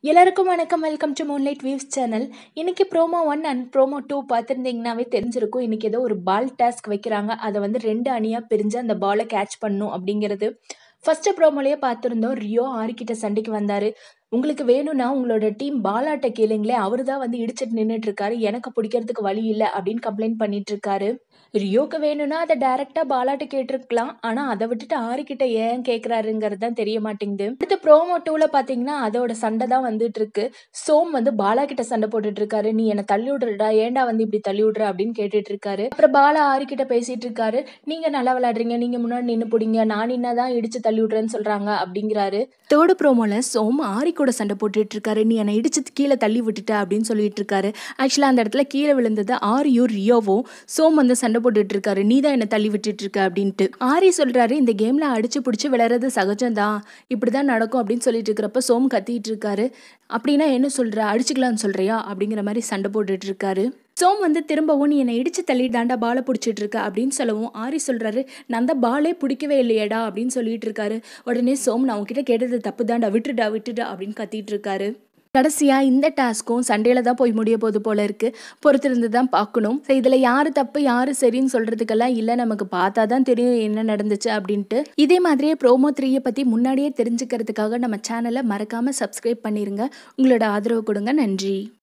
எல்லாருக்கும் வணக்கம் welcome to moonlight weaves channel இன்னைக்கு promo one and promo two பார்த்துருந்தீங்கன்னாவே தெரிஞ்சிருக்கும் இன்னைக்கு ஏதோ ஒரு பால் டாஸ்க் வைக்கிறாங்க அதை வந்து ரெண்டு அணியாக பிரிஞ்சு அந்த பாலை கேட்ச் பண்ணும் அப்படிங்கிறது ஃபர்ஸ்ட் ப்ரோமோலேயே பார்த்துருந்தோம் ரியோ ஆரிக்கிட்ட சண்டைக்கு வந்தார் உங்களுக்கு வேணும்னா உங்களோட டீம் பாலாட்ட கேளுங்களே அவர் தான் வந்து இடிச்சிட்டு நின்றுட்டு இருக்காரு எனக்கு பிடிக்கிறதுக்கு வழி இல்லை அப்படின்னு கம்ப்ளைண்ட் பண்ணிட்டு இருக்காரு ரியோக்கு வேணும்னா அதை டைரக்டா பாலாட்ட கேட்டிருக்கலாம் ஆனா அதை விட்டுட்டு ஆரிக்கிட்ட ஏன் கேட்குறாருங்கிறது தான் தெரிய மாட்டேங்குது அடுத்து ப்ரோமோ டூல பாத்தீங்கன்னா அதோட சண்டை தான் வந்துட்டு இருக்கு சோம் வந்து பாலா கிட்ட சண்டை போட்டுட்டு இருக்காரு நீ என்ன தள்ளி விடுறடா ஏன்டா வந்து இப்படி தள்ளி விடுற அப்படின்னு கேட்டுட்டு இருக்காரு அப்புறம் பாலா ஆரிக்கிட்ட பேசிட்டு இருக்காரு நீங்க நல்லா விளையாடுறீங்க நீங்க முன்னாடி நின்று பிடிங்க நான் என்னதான் இடிச்சு தள்ளி விடுறேன்னு சொல்றாங்க அப்படிங்கிறாரு தேர்டு ப்ரோமோல சோம் ஆரி கூட சண்டை போட்டுட்டு இருக்காரு நீ என்னை இடிச்சு கீழே தள்ளி விட்டுட்ட அப்படின்னு சொல்லிட்டு இருக்காரு ஆக்சுவலா அந்த இடத்துல கீழே விழுந்தது ஆரியும் ரியோவும் சோம் வந்து சண்டை போட்டுட்டு இருக்காரு நீ தான் என்ன தள்ளி விட்டுட்டு இருக்க அப்படின்ட்டு ஆரி சொல்றாரு இந்த கேம்ல அடிச்சு பிடிச்சி விளையாடுறது சகஜம்தான் இப்படிதான் நடக்கும் அப்படின்னு சொல்லிட்டு இருக்கிறப்ப சோம் கத்திட்டு இருக்காரு அப்படின்னா என்ன சொல்ற அடிச்சுக்கலாம்னு சொல்றியா அப்படிங்கிற மாதிரி சண்டை போட்டுட்டு இருக்காரு சோம் வந்து திரும்பவும் நீ என்னை இடிச்சு தள்ளி தாண்டா பாலை பிடிச்சிட்டு இருக்க அப்படின்னு சொல்லவும் ஆரி சொல்றாரு நான் தான் பாலே பிடிக்கவே இல்லையேடா அப்படின்னு சொல்லிட்டு இருக்காரு உடனே சோம் நான் உன்கிட்ட கேட்டது தப்பு தாண்டா விட்டுடா விட்டுடா அப்படின்னு கத்திட்டு இருக்காரு கடைசியா இந்த டாஸ்க்கும் சண்டேல தான் போய் முடிய போது போல இருக்கு பொறுத்திருந்து தான் பார்க்கணும் ஸோ இதுல யாரு தப்பு யாரு சரின்னு சொல்றதுக்கெல்லாம் இல்லை நமக்கு பார்த்தா தான் தெரியும் என்ன நடந்துச்சு அப்படின்ட்டு இதே மாதிரியே ப்ரோமோ த்ரீயை பத்தி முன்னாடியே தெரிஞ்சுக்கிறதுக்காக நம்ம சேனலை மறக்காம சப்ஸ்கிரைப் பண்ணிருங்க உங்களோட ஆதரவு கொடுங்க நன்றி